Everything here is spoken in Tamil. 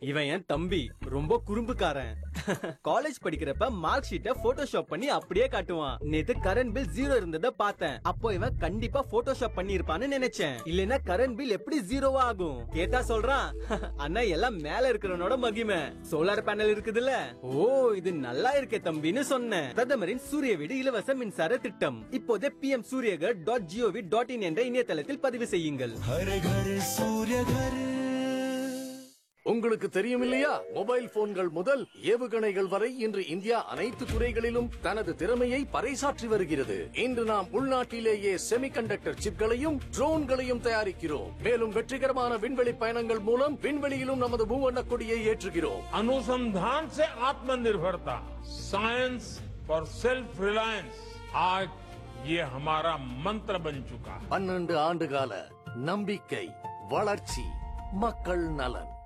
இவன் என் தம்பி ரொம்ப குறும்புக்காரன் காலேஜ் படிக்கிறப்ப மார்க் ஷீட்டை போட்டோஷாப் பண்ணி அப்படியே காட்டுவான் நேத்து கரண்ட் பில் ஜீரோ இருந்ததை பார்த்தேன் அப்போ இவன் கண்டிப்பா போட்டோஷாப் பண்ணி இருப்பான்னு நினைச்சேன் இல்லனா கரண்ட் பில் எப்படி ஜீரோவா ஆகும் கேட்டா சொல்றான் அண்ணா எல்லாம் மேல இருக்கிறவனோட மகிமை சோலார் பேனல் இருக்குதுல்ல ஓ இது நல்லா இருக்கே தம்பின்னு சொன்னேன் பிரதமரின் சூரிய வீடு இலவச மின்சார திட்டம் இப்போதே PM Suryaghar dot gov dot in என்ற இணையதளத்தில் பதிவு செய்யுங்கள் हर घर सूर्य घर உங்களுக்கு தெரியும் இல்லையா மொபைல் போன்கள் முதல் ஏவுகணைகள் வரை இன்று இந்தியா அனைத்து துறைகளிலும் தனது திறமையை பறைசாற்றி வருகிறது இன்று நாம் உள்நாட்டிலேயே செமிகண்டக்டர் சிப்களையும் ட்ரோன்களையும் தயாரிக்கிறோம் மேலும் வெற்றிகரமான விண்வெளி பயணங்கள் மூலம் விண்வெளியிலும் நமது மூவண்ண கொடியை ஏற்றுகிறோம் अनुसंधान से आत्मनिर्भरता साइंस फॉर सेल्फ रिलायंस आज ये हमारा मंत्र बन चुका है பன்னெண்டு ஆண்டு கால நம்பிக்கை வளர்ச்சி மக்கள் நலன்